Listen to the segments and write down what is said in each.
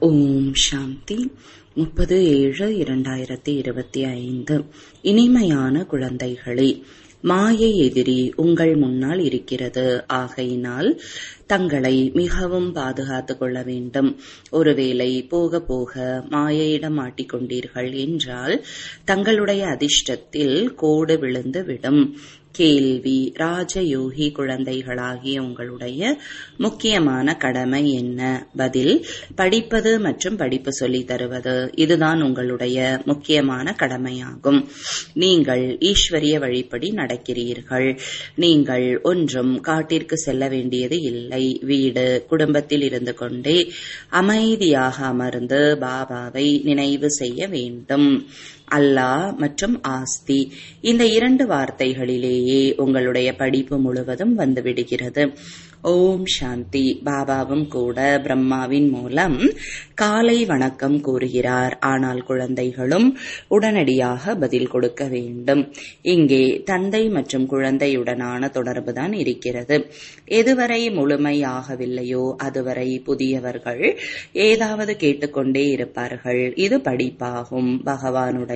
ஓம் சாந்தி முப்பது ஏழு இரண்டாயிரத்தி இருபத்தி ஐந்து இனிமையான குழந்தைகளே மாயை எதிரி உங்கள் முன்னால் இருக்கிறது ஆகையினால் தங்களை மிகவும் பாதுகாத்துக் கொள்ள வேண்டும் ஒருவேளை போக போக மாயையிடம் மாட்டிக்கொண்டீர்கள் என்றால் தங்களுடைய அதிர்ஷ்டத்தில் கோடு விழுந்து விடும் கேள்வி ராஜயோகி குழந்தைகளாகிய உங்களுடைய முக்கியமான கடமை என்ன பதில் படிப்பது மற்றும் படிப்பு சொல்லித் தருவது இதுதான் உங்களுடைய முக்கியமான கடமையாகும் நீங்கள் ஈஸ்வரிய வழிப்படி நடக்கிறீர்கள் நீங்கள் ஒன்றும் காட்டிற்கு செல்ல வேண்டியது இல்லை வீடு குடும்பத்தில் இருந்து கொண்டே அமைதியாக அமர்ந்து பாபாவை நினைவு செய்ய வேண்டும் அல்லாஹ் மற்றும் ஆஸ்தி இந்த இரண்டு வார்த்தைகளிலேயே உங்களுடைய படிப்பு முழுவதும் வந்துவிடுகிறது ஓம் சாந்தி பாபாவும் கூட பிரம்மாவின் மூலம் காலை வணக்கம் கூறுகிறார் ஆனால் குழந்தைகளும் உடனடியாக பதில் கொடுக்க வேண்டும் இங்கே தந்தை மற்றும் குழந்தையுடனான தொடர்புதான் இருக்கிறது எதுவரை முழுமையாகவில்லையோ அதுவரை புதியவர்கள் ஏதாவது கேட்டுக்கொண்டே இருப்பார்கள் இது படிப்பாகும் பகவானுடைய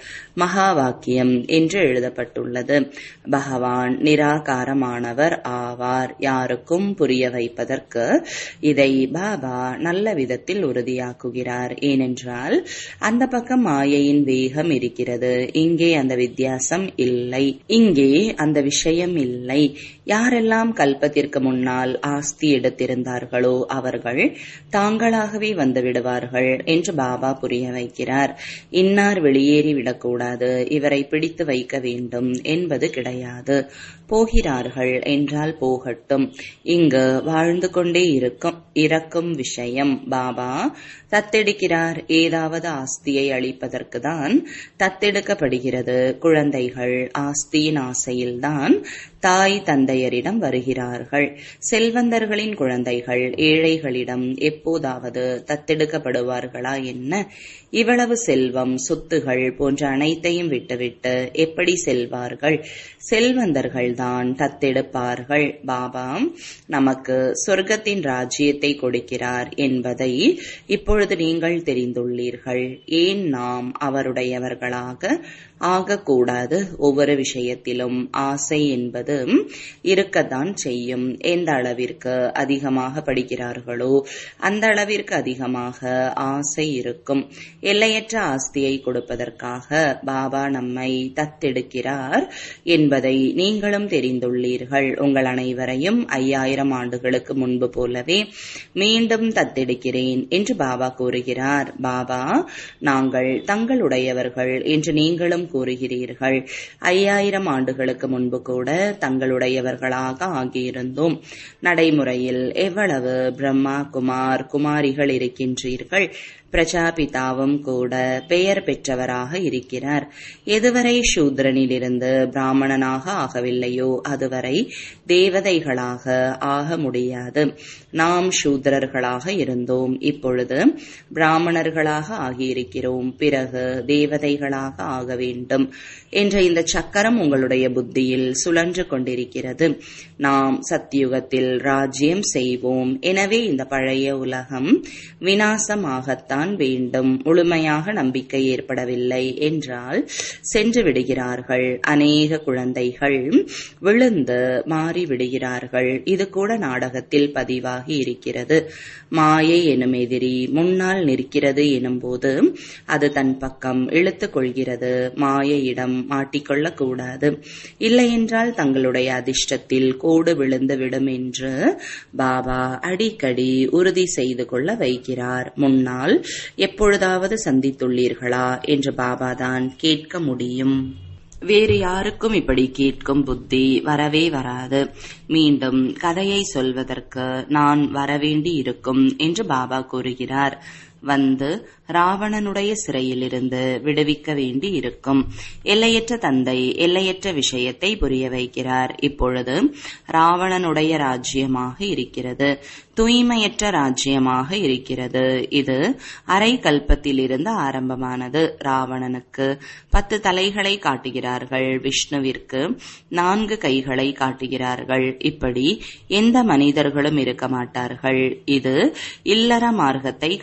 மகா வாக்கியம் என்று எழுதப்பட்டுள்ளது பகவான் நிராகாரமானவர் ஆவார் யாருக்கும் புரிய வைப்பதற்கு இதை பாபா நல்ல விதத்தில் உறுதியாக்குகிறார் ஏனென்றால் அந்த பக்கம் மாயையின் வேகம் இருக்கிறது இங்கே அந்த வித்தியாசம் இல்லை இங்கே அந்த விஷயம் இல்லை யாரெல்லாம் கல்பத்திற்கு முன்னால் ஆஸ்தி எடுத்திருந்தார்களோ அவர்கள் தாங்களாகவே வந்து விடுவார்கள் என்று பாபா புரிய வைக்கிறார் இன்னார் வெளியேறி விடக்கூடாது இவரை பிடித்து வைக்க வேண்டும் என்பது கிடையாது போகிறார்கள் என்றால் போகட்டும் இங்கு வாழ்ந்து கொண்டே இருக்கும் இறக்கும் விஷயம் பாபா தத்தெடுக்கிறார் ஏதாவது ஆஸ்தியை அளிப்பதற்கு தான் தத்தெடுக்கப்படுகிறது குழந்தைகள் ஆஸ்தியின் ஆசையில்தான் தாய் தந்தையரிடம் வருகிறார்கள் செல்வந்தர்களின் குழந்தைகள் ஏழைகளிடம் எப்போதாவது தத்தெடுக்கப்படுவார்களா என்ன இவ்வளவு செல்வம் சொத்துகள் போன்ற அனைத்தையும் விட்டுவிட்டு எப்படி செல்வார்கள் செல்வந்தர்கள்தான் தத்தெடுப்பார்கள் பாபா நமக்கு சொர்க்கத்தின் ராஜ்யத்தை கொடுக்கிறார் என்பதை இப்பொழுது நீங்கள் தெரிந்துள்ளீர்கள் ஏன் நாம் அவருடையவர்களாக ஆகக்கூடாது ஒவ்வொரு விஷயத்திலும் ஆசை என்பது இருக்கத்தான் செய்யும் எந்த அளவிற்கு அதிகமாக படிக்கிறார்களோ அந்த அளவிற்கு அதிகமாக ஆசை இருக்கும் எல்லையற்ற ஆஸ்தியை கொடுப்பதற்காக பாபா நம்மை தத்தெடுக்கிறார் என்பதை நீங்களும் தெரிந்துள்ளீர்கள் உங்கள் அனைவரையும் ஐயாயிரம் ஆண்டுகளுக்கு முன்பு போலவே மீண்டும் தத்தெடுக்கிறேன் என்று பாபா கூறுகிறார் பாபா நாங்கள் தங்களுடையவர்கள் என்று நீங்களும் கூறுகிறீர்கள் ஐயாயிரம் ஆண்டுகளுக்கு முன்பு கூட தங்களுடையவர்களாக ஆகியிருந்தோம் நடைமுறையில் எவ்வளவு பிரம்மா குமார் குமாரிகள் இருக்கின்றீர்கள் பிரஜாபிதாவும் கூட பெயர் பெற்றவராக இருக்கிறார் எதுவரை சூத்ரனிலிருந்து பிராமணனாக ஆகவில்லையோ அதுவரை தேவதைகளாக ஆக முடியாது நாம் சூத்ரர்களாக இருந்தோம் இப்பொழுது பிராமணர்களாக ஆகியிருக்கிறோம் பிறகு தேவதைகளாக ஆக வேண்டும் என்ற இந்த சக்கரம் உங்களுடைய புத்தியில் சுழன்று கொண்டிருக்கிறது நாம் சத்தியுகத்தில் ராஜ்யம் செய்வோம் எனவே இந்த பழைய உலகம் வினாசமாகத்தான் தான் வேண்டும் முழுமையாக நம்பிக்கை ஏற்படவில்லை என்றால் சென்று விடுகிறார்கள் அநேக குழந்தைகள் விழுந்து மாறி விடுகிறார்கள் இது கூட நாடகத்தில் பதிவாகி இருக்கிறது மாயை எனும் எதிரி முன்னால் நிற்கிறது எனும்போது அது தன் பக்கம் இழுத்துக் கொள்கிறது மாயையிடம் மாட்டிக்கொள்ளக் கூடாது இல்லையென்றால் தங்களுடைய அதிர்ஷ்டத்தில் கோடு விழுந்து விடும் என்று பாபா அடிக்கடி உறுதி செய்து கொள்ள வைக்கிறார் முன்னால் எப்பொழுதாவது சந்தித்துள்ளீர்களா என்று பாபாதான் கேட்க முடியும் வேறு யாருக்கும் இப்படி கேட்கும் புத்தி வரவே வராது மீண்டும் கதையை சொல்வதற்கு நான் வரவேண்டி இருக்கும் என்று பாபா கூறுகிறார் வந்து ராவணனுடைய சிறையிலிருந்து விடுவிக்க வேண்டி இருக்கும் எல்லையற்ற தந்தை எல்லையற்ற விஷயத்தை புரிய வைக்கிறார் இப்பொழுது ராவணனுடைய ராஜ்யமாக இருக்கிறது தூய்மையற்ற ராஜ்யமாக இருக்கிறது இது அரை கல்பத்திலிருந்து ஆரம்பமானது ராவணனுக்கு பத்து தலைகளை காட்டுகிறார்கள் விஷ்ணுவிற்கு நான்கு கைகளை காட்டுகிறார்கள் இப்படி எந்த மனிதர்களும் இருக்க மாட்டார்கள் இது இல்லற மார்க்கத்தை காட்டுகிறார்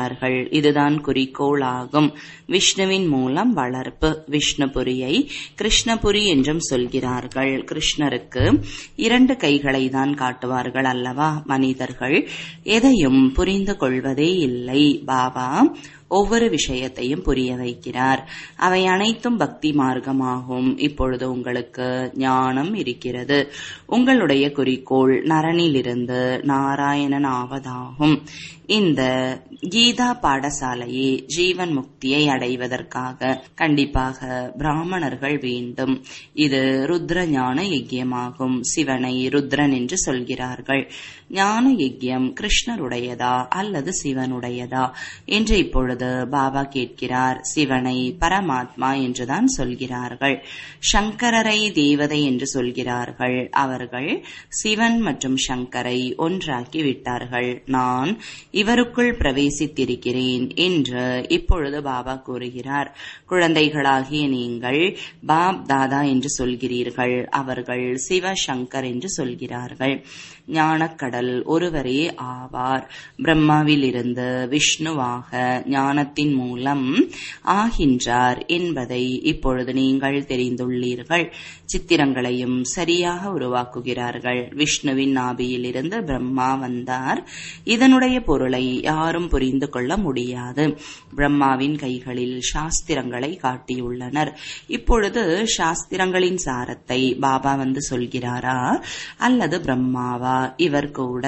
சொல்கிறார்கள் இதுதான் குறிக்கோள் ஆகும் விஷ்ணுவின் மூலம் வளர்ப்பு விஷ்ணுபுரியை கிருஷ்ணபுரி என்றும் சொல்கிறார்கள் கிருஷ்ணருக்கு இரண்டு கைகளை தான் காட்டுவார்கள் அல்லவா மனிதர்கள் எதையும் புரிந்து கொள்வதே இல்லை பாபா ஒவ்வொரு விஷயத்தையும் புரிய வைக்கிறார் அவை அனைத்தும் பக்தி மார்க்கமாகும் இப்பொழுது உங்களுக்கு ஞானம் இருக்கிறது உங்களுடைய குறிக்கோள் நரனிலிருந்து நாராயணன் ஆவதாகும் இந்த கீதா பாடசாலையே ஜீவன் முக்தியை அடைவதற்காக கண்டிப்பாக பிராமணர்கள் வேண்டும் இது ருத்ர ஞான யஜ்யமாகும் சிவனை ருத்ரன் என்று சொல்கிறார்கள் ஞான யஜ்யம் கிருஷ்ணருடையதா அல்லது சிவனுடையதா என்று இப்பொழுது பாபா கேட்கிறார் சிவனை பரமாத்மா என்றுதான் சொல்கிறார்கள் சங்கரரை தேவதை என்று சொல்கிறார்கள் அவர்கள் சிவன் மற்றும் சங்கரை ஒன்றாக்கி விட்டார்கள் நான் இவருக்குள் பிரவேசித்திருக்கிறேன் என்று இப்பொழுது பாபா கூறுகிறார் குழந்தைகளாகிய நீங்கள் பாப் தாதா என்று சொல்கிறீர்கள் அவர்கள் சிவ சங்கர் என்று சொல்கிறார்கள் ஞானக்கடல் ஒருவரே ஆவார் பிரம்மாவிலிருந்து விஷ்ணுவாக ஞானத்தின் மூலம் ஆகின்றார் என்பதை இப்பொழுது நீங்கள் தெரிந்துள்ளீர்கள் சித்திரங்களையும் சரியாக உருவாக்குகிறார்கள் விஷ்ணுவின் நாபியிலிருந்து பிரம்மா வந்தார் இதனுடைய பொருளை யாரும் புரிந்து கொள்ள முடியாது பிரம்மாவின் கைகளில் சாஸ்திரங்களை காட்டியுள்ளனர் இப்பொழுது சாஸ்திரங்களின் சாரத்தை பாபா வந்து சொல்கிறாரா அல்லது பிரம்மாவா இவர் கூட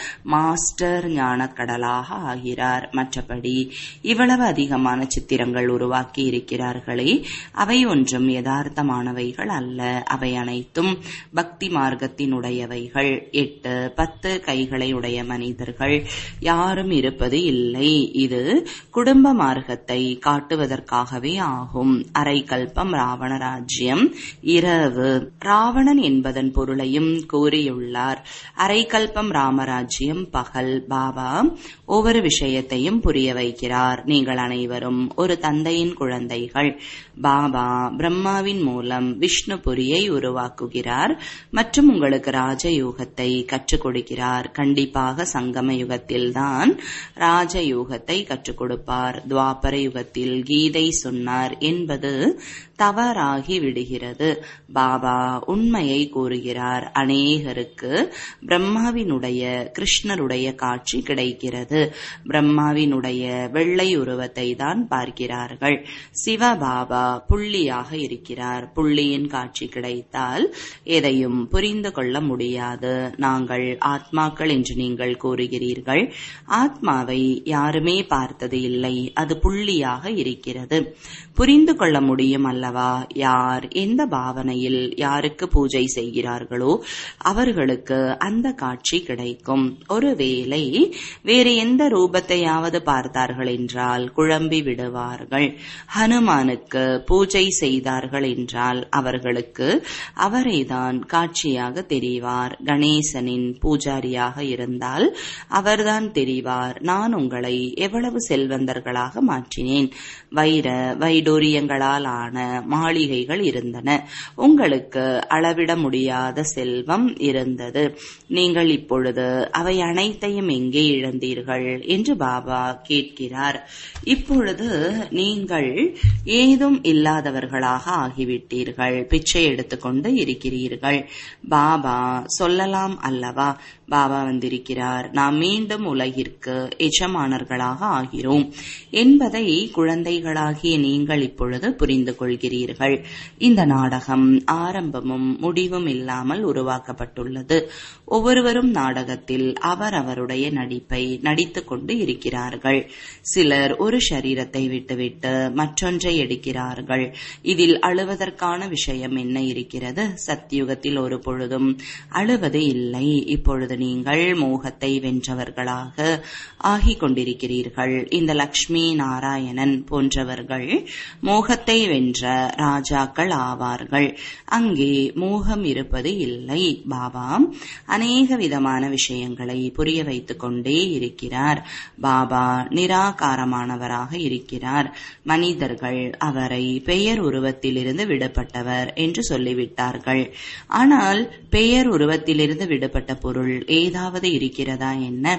மாஸ்டர் ஞானக்கடலாக ஆகிறார் மற்றபடி இவ்வளவு அதிகமான சித்திரங்கள் உருவாக்கி இருக்கிறார்களே அவை ஒன்றும் யதார்த்தமானவைகள் அல்ல அவை அனைத்தும் பக்தி மார்க்கத்தினுடையவைகள் எட்டு பத்து கைகளை உடைய மனிதர்கள் யாரும் இருப்பது இல்லை இது குடும்ப மார்க்கத்தை காட்டுவதற்காகவே ஆகும் அரை கல்பம் ராவண ராஜ்யம் இரவு ராவணன் என்பதன் பொருளையும் கூறியுள்ளார் அரை கல்பம் ராமராஜ்யம் பகல் பாபா ஒவ்வொரு விஷயத்தையும் புரிய வைக்கிறார் நீங்கள் அனைவரும் ஒரு தந்தையின் குழந்தைகள் பாபா பிரம்மாவின் மூலம் விஷ்ணுபுரியை உருவாக்குகிறார் மற்றும் உங்களுக்கு ராஜயோகத்தை கற்றுக் கொடுக்கிறார் கண்டிப்பாக சங்கம யுகத்தில்தான் ராஜயோகத்தை கற்றுக் கொடுப்பார் துவாபர யுகத்தில் கீதை சொன்னார் என்பது தவறாகி விடுகிறது பாபா உண்மையை கூறுகிறார் அநேகருக்கு பிரம்மாவினுடைய கிருஷ்ணருடைய காட்சி கிடைக்கிறது பிரம்மாவினுடைய வெள்ளை உருவத்தை தான் பார்க்கிறார்கள் சிவபாபா புள்ளியாக இருக்கிறார் புள்ளியின் காட்சி கிடைத்தால் எதையும் புரிந்து கொள்ள முடியாது நாங்கள் ஆத்மாக்கள் என்று நீங்கள் கூறுகிறீர்கள் ஆத்மாவை யாருமே பார்த்தது இல்லை அது புள்ளியாக இருக்கிறது புரிந்து கொள்ள முடியும் அல்லவா யார் எந்த பாவனையில் யாருக்கு பூஜை செய்கிறார்களோ அவர்களுக்கு அந்த காட்சி கிடைக்கும் ஒருவேளை வேறு எந்த ரூபத்தையாவது பார்த்தார்கள் என்றால் குழம்பி விடுவார்கள் ஹனுமானுக்கு பூஜை செய்தார்கள் என்றால் அவர்களுக்கு அவரைதான் காட்சியாக தெரிவார் கணேசனின் பூஜாரியாக இருந்தால் அவர்தான் தெரிவார் நான் உங்களை எவ்வளவு செல்வந்தர்களாக மாற்றினேன் வைர வைடூரியங்களால் ஆன மாளிகைகள் இருந்தன உங்களுக்கு அளவிட முடியாத செல்வம் இருந்தது நீங்கள் இப்பொழுது அவை அனைத்தையும் எங்கே இழந்தீர்கள் என்று பாபா கேட்கிறார் இப்பொழுது நீங்கள் ஏதும் இல்லாதவர்களாக ஆகிவிட்டீர்கள் பிச்சை எடுத்துக்கொண்டு இருக்கிறீர்கள் பாபா சொல்லலாம் அல்லவா பாபா வந்திருக்கிறார் நாம் மீண்டும் உலகிற்கு எஜமானர்களாக ஆகிறோம் என்பதை குழந்தைகளாகிய நீங்கள் இப்பொழுது புரிந்து கொள்கிறீர்கள் இந்த நாடகம் ஆரம்பமும் முடிவும் இல்லாமல் உருவாக்கப்பட்டுள்ளது ஒவ்வொருவரும் நாடகத்தில் அவரவருடைய நடிப்பை நடித்துக் கொண்டு இருக்கிறார்கள் சிலர் ஒரு சரீரத்தை விட்டுவிட்டு மற்றொன்றை எடுக்கிறார்கள் இதில் அழுவதற்கான விஷயம் என்ன இருக்கிறது சத்தியுகத்தில் ஒரு பொழுதும் அழுவது இல்லை இப்பொழுது நீங்கள் மோகத்தை வென்றவர்களாக ஆகிக் கொண்டிருக்கிறீர்கள் இந்த லக்ஷ்மி நாராயணன் போன்றவர்கள் மோகத்தை வென்ற ராஜாக்கள் ஆவார்கள் அங்கே மோகம் இருப்பது இல்லை பாபா அநேக விதமான விஷயங்களை புரிய வைத்துக் கொண்டே இருக்கிறார் பாபா நிராகாரமானவராக இருக்கிறார் மனிதர்கள் அவரை பெயர் உருவத்திலிருந்து விடுபட்டவர் என்று சொல்லிவிட்டார்கள் ஆனால் பெயர் உருவத்திலிருந்து விடுபட்ட பொருள் ஏதாவது இருக்கிறதா என்ன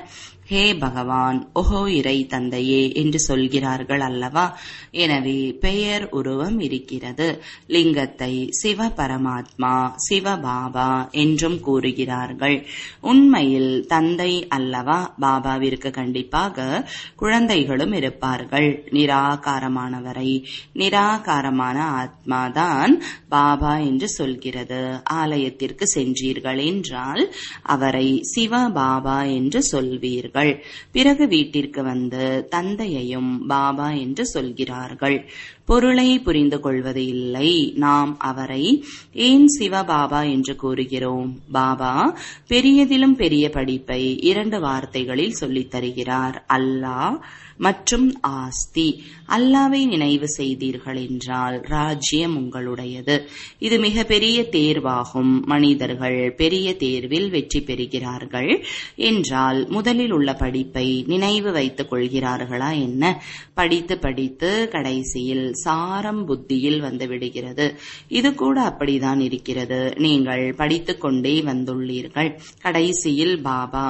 ஹே பகவான் ஓஹோ இறை தந்தையே என்று சொல்கிறார்கள் அல்லவா எனவே பெயர் உருவம் இருக்கிறது லிங்கத்தை சிவ பரமாத்மா சிவபாபா என்றும் கூறுகிறார்கள் உண்மையில் தந்தை அல்லவா பாபாவிற்கு கண்டிப்பாக குழந்தைகளும் இருப்பார்கள் நிராகாரமானவரை நிராகாரமான ஆத்மாதான் பாபா என்று சொல்கிறது ஆலயத்திற்கு சென்றீர்கள் என்றால் அவரை சிவ பாபா என்று சொல்வீர்கள் பிறகு வீட்டிற்கு வந்து தந்தையையும் பாபா என்று சொல்கிறார்கள் பொருளை புரிந்து கொள்வது இல்லை நாம் அவரை ஏன் சிவபாபா என்று கூறுகிறோம் பாபா பெரியதிலும் பெரிய படிப்பை இரண்டு வார்த்தைகளில் சொல்லித் தருகிறார் அல்லாஹ் மற்றும் ஆஸ்தி அல்லாவை நினைவு செய்தீர்கள் என்றால் ராஜ்யம் உங்களுடையது இது மிக பெரிய தேர்வாகும் மனிதர்கள் பெரிய தேர்வில் வெற்றி பெறுகிறார்கள் என்றால் முதலில் உள்ள படிப்பை நினைவு வைத்துக் கொள்கிறார்களா என்ன படித்து படித்து கடைசியில் சாரம் புத்தியில் வந்து விடுகிறது இது கூட அப்படிதான் இருக்கிறது நீங்கள் படித்துக் கொண்டே வந்துள்ளீர்கள் கடைசியில் பாபா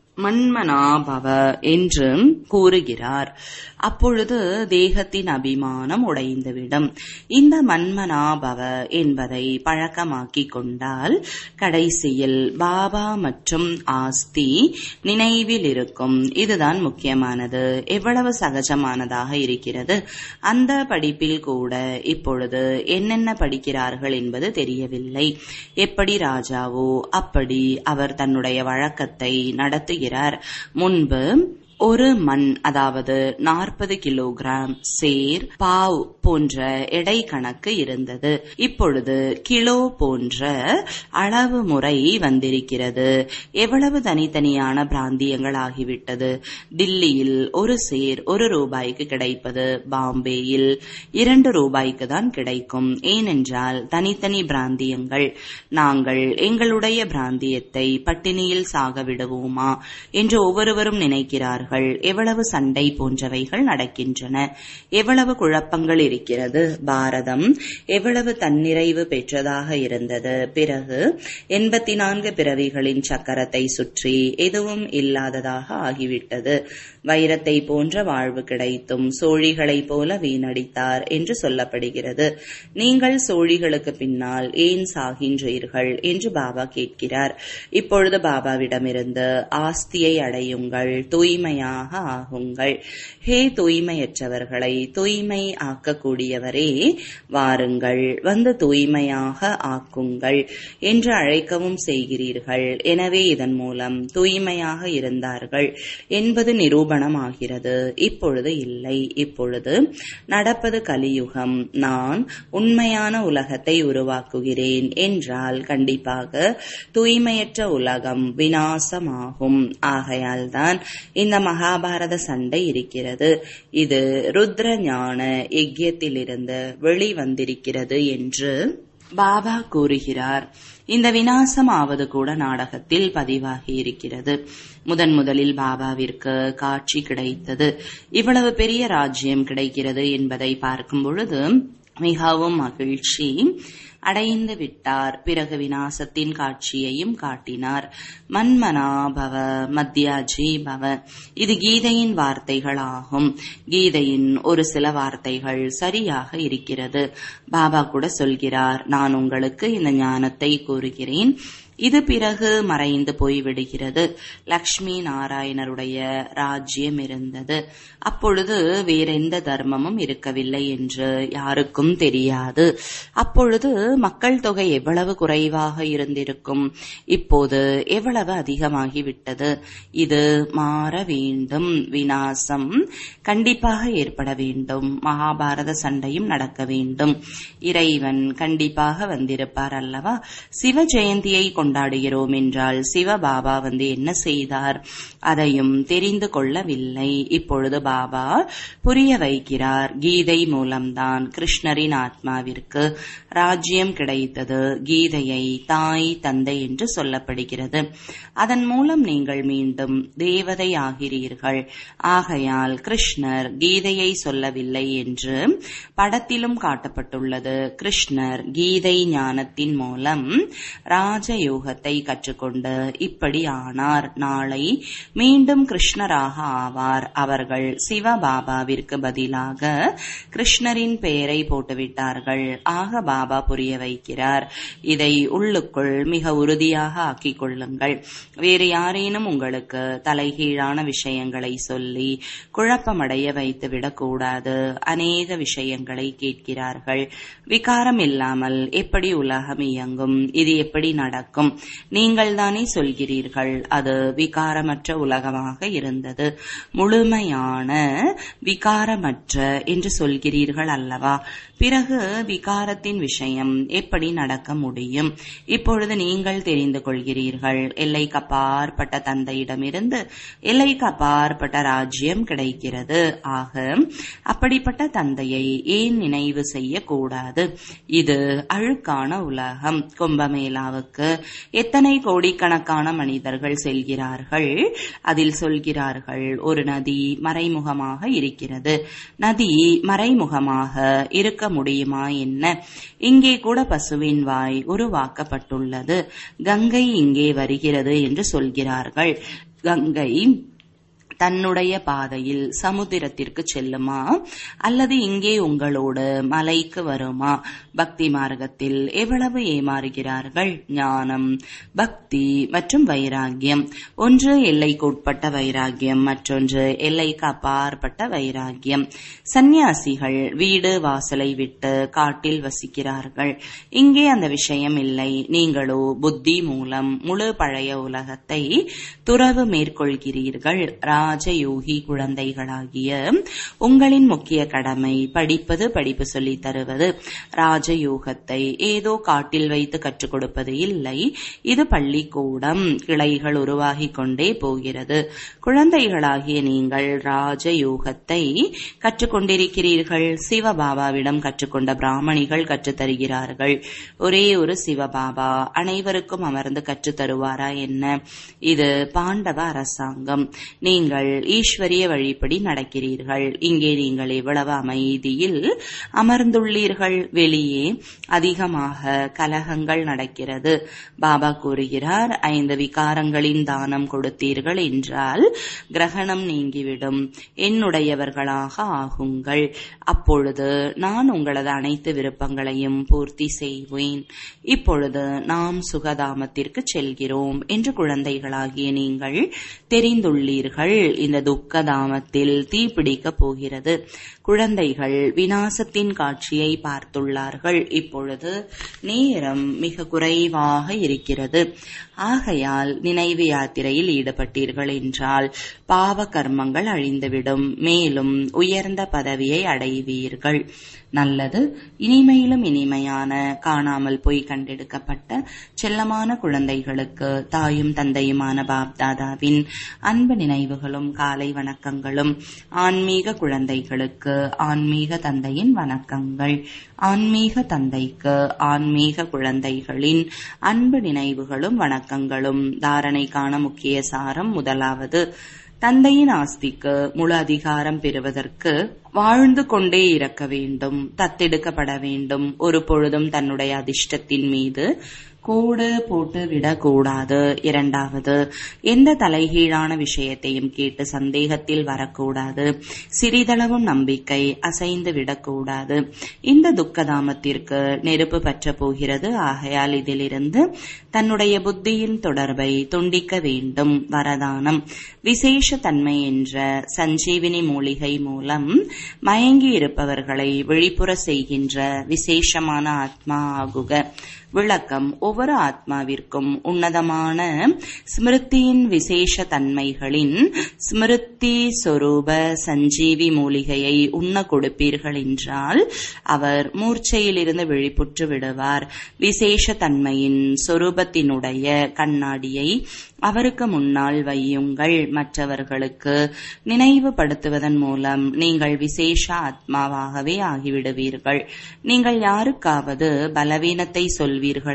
மன்மனாபவ என்று கூறுகிறார் அப்பொழுது தேகத்தின் அபிமானம் உடைந்துவிடும் இந்த மன்மனாபவ என்பதை பழக்கமாக்கிக் கொண்டால் கடைசியில் பாபா மற்றும் ஆஸ்தி நினைவில் இருக்கும் இதுதான் முக்கியமானது எவ்வளவு சகஜமானதாக இருக்கிறது அந்த படிப்பில் கூட இப்பொழுது என்னென்ன படிக்கிறார்கள் என்பது தெரியவில்லை எப்படி ராஜாவோ அப்படி அவர் தன்னுடைய வழக்கத்தை நடத்துகிறார் முன்பு ஒரு மண் அதாவது நாற்பது கிலோகிராம் சேர் பாவ் போன்ற எடை கணக்கு இருந்தது இப்பொழுது கிலோ போன்ற அளவு முறை வந்திருக்கிறது எவ்வளவு தனித்தனியான பிராந்தியங்கள் ஆகிவிட்டது தில்லியில் ஒரு சேர் ஒரு ரூபாய்க்கு கிடைப்பது பாம்பேயில் இரண்டு ரூபாய்க்கு தான் கிடைக்கும் ஏனென்றால் தனித்தனி பிராந்தியங்கள் நாங்கள் எங்களுடைய பிராந்தியத்தை பட்டினியில் சாக விடுவோமா என்று ஒவ்வொருவரும் நினைக்கிறார்கள் இருக்கிறார்கள் எவ்வளவு சண்டை போன்றவைகள் நடக்கின்றன எவ்வளவு குழப்பங்கள் இருக்கிறது பாரதம் எவ்வளவு தன்னிறைவு பெற்றதாக இருந்தது பிறகு எண்பத்தி நான்கு பிறவிகளின் சக்கரத்தை சுற்றி எதுவும் இல்லாததாக ஆகிவிட்டது வைரத்தை போன்ற வாழ்வு கிடைத்தும் சோழிகளைப் போல வீணடித்தார் என்று சொல்லப்படுகிறது நீங்கள் சோழிகளுக்கு பின்னால் ஏன் சாகின்றீர்கள் என்று பாபா கேட்கிறார் இப்பொழுது பாபாவிடமிருந்து ஆஸ்தியை அடையுங்கள் தூய்மையாக ஆகுங்கள் ஹே தூய்மையற்றவர்களை தூய்மை ஆக்கக்கூடியவரே வாருங்கள் வந்து தூய்மையாக ஆக்குங்கள் என்று அழைக்கவும் செய்கிறீர்கள் எனவே இதன் மூலம் தூய்மையாக இருந்தார்கள் என்பது நிரூபணமாகிறது இப்பொழுது இல்லை இப்பொழுது நடப்பது கலியுகம் நான் உண்மையான உலகத்தை உருவாக்குகிறேன் என்றால் கண்டிப்பாக தூய்மையற்ற உலகம் வினாசமாகும் ஆகையால்தான் இந்த மகாபாரத சண்டை இருக்கிறது இது ருத்ர ஞான யஜ்யத்திலிருந்து வெளிவந்திருக்கிறது என்று பாபா கூறுகிறார் இந்த வினாசம் ஆவது கூட நாடகத்தில் பதிவாகி இருக்கிறது முதன் முதலில் பாபாவிற்கு காட்சி கிடைத்தது இவ்வளவு பெரிய ராஜ்யம் கிடைக்கிறது என்பதை பார்க்கும் பொழுது மிகவும் மகிழ்ச்சி அடைந்து விட்டார் பிறகு வினாசத்தின் காட்சியையும் காட்டினார் மன்மனா பவ மத்தியாஜி பவ இது கீதையின் வார்த்தைகள் ஆகும் கீதையின் ஒரு சில வார்த்தைகள் சரியாக இருக்கிறது பாபா கூட சொல்கிறார் நான் உங்களுக்கு இந்த ஞானத்தை கூறுகிறேன் இது பிறகு மறைந்து போய்விடுகிறது லக்ஷ்மி நாராயணருடைய ராஜ்யம் இருந்தது அப்பொழுது வேறெந்த தர்மமும் இருக்கவில்லை என்று யாருக்கும் தெரியாது அப்பொழுது மக்கள் தொகை எவ்வளவு குறைவாக இருந்திருக்கும் இப்போது எவ்வளவு அதிகமாகிவிட்டது இது மாற வேண்டும் வினாசம் கண்டிப்பாக ஏற்பட வேண்டும் மகாபாரத சண்டையும் நடக்க வேண்டும் இறைவன் கண்டிப்பாக வந்திருப்பார் அல்லவா சிவ ஜெயந்தியை கொண்டாடுகிறோம் என்றால் சிவபாபா வந்து என்ன செய்தார் அதையும் தெரிந்து கொள்ளவில்லை இப்பொழுது பாபா புரிய வைக்கிறார் கீதை மூலம்தான் கிருஷ்ணரின் ஆத்மாவிற்கு ராஜ்யம் கிடைத்தது கீதையை தாய் தந்தை என்று சொல்லப்படுகிறது அதன் மூலம் நீங்கள் மீண்டும் தேவதை ஆகிறீர்கள் ஆகையால் கிருஷ்ணர் கீதையை சொல்லவில்லை என்று படத்திலும் காட்டப்பட்டுள்ளது கிருஷ்ணர் கீதை ஞானத்தின் மூலம் ராஜயோக ராஜயோகத்தை கற்றுக்கொண்டு இப்படி ஆனார் நாளை மீண்டும் கிருஷ்ணராக ஆவார் அவர்கள் சிவபாபாவிற்கு பதிலாக கிருஷ்ணரின் பெயரை போட்டுவிட்டார்கள் ஆக பாபா புரிய வைக்கிறார் இதை உள்ளுக்குள் மிக உறுதியாக ஆக்கிக் கொள்ளுங்கள் வேறு யாரேனும் உங்களுக்கு தலைகீழான விஷயங்களை சொல்லி குழப்பமடைய வைத்து விடக்கூடாது அநேக விஷயங்களை கேட்கிறார்கள் விகாரம் இல்லாமல் எப்படி உலகம் இயங்கும் இது எப்படி நடக்கும் நீங்கள் தானே சொல்கிறீர்கள் அது விகாரமற்ற உலகமாக இருந்தது முழுமையான விகாரமற்ற என்று சொல்கிறீர்கள் அல்லவா பிறகு விகாரத்தின் விஷயம் எப்படி நடக்க முடியும் இப்பொழுது நீங்கள் தெரிந்து கொள்கிறீர்கள் எல்லைக்கு அப்பாற்பட்ட தந்தையிடமிருந்து எல்லைக்கு அப்பாற்பட்ட ராஜ்யம் கிடைக்கிறது ஆக அப்படிப்பட்ட தந்தையை ஏன் நினைவு செய்யக்கூடாது இது அழுக்கான உலகம் கும்பமேளாவுக்கு எத்தனை கோடிக்கணக்கான மனிதர்கள் செல்கிறார்கள் அதில் சொல்கிறார்கள் ஒரு நதி மறைமுகமாக இருக்கிறது நதி மறைமுகமாக இருக்க முடியுமா என்ன இங்கே கூட பசுவின் வாய் உருவாக்கப்பட்டுள்ளது கங்கை இங்கே வருகிறது என்று சொல்கிறார்கள் கங்கை தன்னுடைய பாதையில் சமுத்திரத்திற்கு செல்லுமா அல்லது இங்கே உங்களோடு மலைக்கு வருமா பக்தி மார்க்கத்தில் எவ்வளவு ஏமாறுகிறார்கள் ஞானம் பக்தி மற்றும் வைராகியம் ஒன்று எல்லைக்கு உட்பட்ட வைராகியம் மற்றொன்று எல்லைக்கு அப்பாற்பட்ட வைராகியம் சந்நியாசிகள் வீடு வாசலை விட்டு காட்டில் வசிக்கிறார்கள் இங்கே அந்த விஷயம் இல்லை நீங்களோ புத்தி மூலம் முழு பழைய உலகத்தை துறவு மேற்கொள்கிறீர்கள் ராஜயோகி குழந்தைகளாகிய உங்களின் முக்கிய கடமை படிப்பது படிப்பு சொல்லித் தருவது ராஜயோகத்தை ஏதோ காட்டில் வைத்து கற்றுக் கொடுப்பது இல்லை இது பள்ளிக்கூடம் கிளைகள் உருவாகிக் கொண்டே போகிறது குழந்தைகளாகிய நீங்கள் ராஜயோகத்தை கற்றுக்கொண்டிருக்கிறீர்கள் சிவபாபாவிடம் கற்றுக்கொண்ட பிராமணிகள் கற்றுத் தருகிறார்கள் ஒரே ஒரு சிவபாபா அனைவருக்கும் அமர்ந்து கற்றுத் தருவாரா என்ன இது பாண்டவ அரசாங்கம் நீங்கள் ஈஸ்வரிய வழிப்படி நடக்கிறீர்கள் இங்கே நீங்கள் எவ்வளவு அமைதியில் அமர்ந்துள்ளீர்கள் வெளியே அதிகமாக கலகங்கள் நடக்கிறது பாபா கூறுகிறார் ஐந்து விகாரங்களின் தானம் கொடுத்தீர்கள் என்றால் கிரகணம் நீங்கிவிடும் என்னுடையவர்களாக ஆகுங்கள் அப்பொழுது நான் உங்களது அனைத்து விருப்பங்களையும் பூர்த்தி செய்வேன் இப்பொழுது நாம் சுகதாமத்திற்கு செல்கிறோம் என்று குழந்தைகளாகிய நீங்கள் தெரிந்துள்ளீர்கள் இந்த துக்கதாமத்தில் தீப்பிடிக்கப் போகிறது குழந்தைகள் வினாசத்தின் காட்சியை பார்த்துள்ளார்கள் இப்பொழுது நேரம் மிக குறைவாக இருக்கிறது ஆகையால் நினைவு யாத்திரையில் ஈடுபட்டீர்கள் என்றால் பாவ கர்மங்கள் அழிந்துவிடும் மேலும் உயர்ந்த பதவியை அடைவீர்கள் நல்லது இனிமையிலும் இனிமையான காணாமல் போய் கண்டெடுக்கப்பட்ட செல்லமான குழந்தைகளுக்கு தாயும் தந்தையுமான பாப்தாதாவின் அன்பு நினைவுகளும் காலை வணக்கங்களும் ஆன்மீக குழந்தைகளுக்கு ஆன்மீக தந்தையின் வணக்கங்கள் ஆன்மீக தந்தைக்கு ஆன்மீக குழந்தைகளின் அன்பு நினைவுகளும் வணக்கங்களும் தாரணைக்கான முக்கிய சாரம் முதலாவது தந்தையின் ஆஸ்திக்கு முழு அதிகாரம் பெறுவதற்கு வாழ்ந்து கொண்டே இருக்க வேண்டும் தத்தெடுக்கப்பட வேண்டும் ஒரு பொழுதும் தன்னுடைய அதிர்ஷ்டத்தின் மீது கோடு போட்டு விடக்கூடாது இரண்டாவது எந்த தலைகீழான விஷயத்தையும் கேட்டு சந்தேகத்தில் வரக்கூடாது சிறிதளவும் நம்பிக்கை அசைந்து விடக்கூடாது இந்த துக்கதாமத்திற்கு நெருப்பு பற்ற போகிறது ஆகையால் இதிலிருந்து தன்னுடைய புத்தியின் தொடர்பை துண்டிக்க வேண்டும் வரதானம் விசேஷ தன்மை என்ற சஞ்சீவினி மூலிகை மூலம் மயங்கி இருப்பவர்களை விழிப்புற செய்கின்ற விசேஷமான ஆத்மா ஆகுக விளக்கம் ஒவ்வொரு ஆத்மாவிற்கும் உன்னதமான ஸ்மிருதியின் விசேஷ தன்மைகளின் ஸ்மிருதி சொரூப சஞ்சீவி மூலிகையை உண்ண கொடுப்பீர்கள் என்றால் அவர் மூர்ச்சையிலிருந்து விழிப்புற்று விடுவார் விசேஷ தன்மையின் சொரூபத்தினுடைய கண்ணாடியை அவருக்கு முன்னால் வையுங்கள் மற்றவர்களுக்கு நினைவுபடுத்துவதன் மூலம் நீங்கள் விசேஷ ஆத்மாவாகவே ஆகிவிடுவீர்கள் நீங்கள் யாருக்காவது பலவீனத்தை சொல்வீர்கள் என்றால்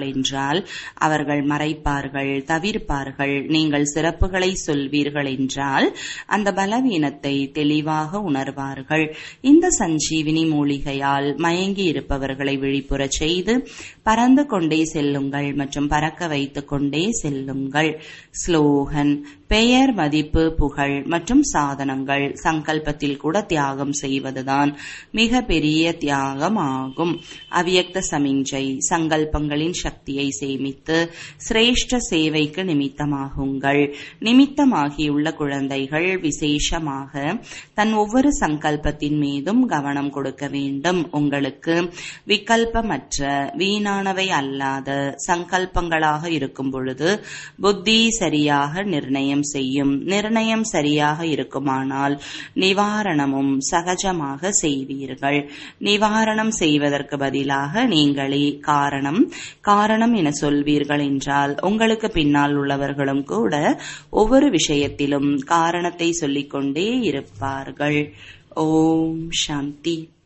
என்றால் அவர்கள் மறைப்பார்கள் தவிர்ப்பார்கள் நீங்கள் சிறப்புகளை சொல்வீர்கள் என்றால் அந்த பலவீனத்தை தெளிவாக உணர்வார்கள் இந்த சஞ்சீவினி மூலிகையால் மயங்கி இருப்பவர்களை விழிப்புறச் செய்து பறந்து கொண்டே செல்லுங்கள் மற்றும் பறக்க வைத்துக் கொண்டே செல்லுங்கள் ஸ்லோகன் பெயர் மதிப்பு புகழ் மற்றும் சாதனங்கள் சங்கல்பத்தில் கூட தியாகம் செய்வதுதான் மிக பெரிய தியாகம் ஆகும் அவ்யக்த சமிஞ்சை சங்கல்பங்களின் சக்தியை சேமித்து சிரேஷ்ட சேவைக்கு நிமித்தமாகுங்கள் நிமித்தமாகியுள்ள குழந்தைகள் விசேஷமாக தன் ஒவ்வொரு சங்கல்பத்தின் மீதும் கவனம் கொடுக்க வேண்டும் உங்களுக்கு விகல்பமற்ற வீணானவை அல்லாத சங்கல்பங்களாக இருக்கும் பொழுது புத்தி சரியாக நிர்ணயம் நிர்ணயம் செய்யும் நிர்ணயம் சரியாக இருக்குமானால் நிவாரணமும் சகஜமாக செய்வீர்கள் நிவாரணம் செய்வதற்கு பதிலாக நீங்களே காரணம் காரணம் என சொல்வீர்கள் என்றால் உங்களுக்கு பின்னால் உள்ளவர்களும் கூட ஒவ்வொரு விஷயத்திலும் காரணத்தை சொல்லிக்கொண்டே இருப்பார்கள் ஓம் சாந்தி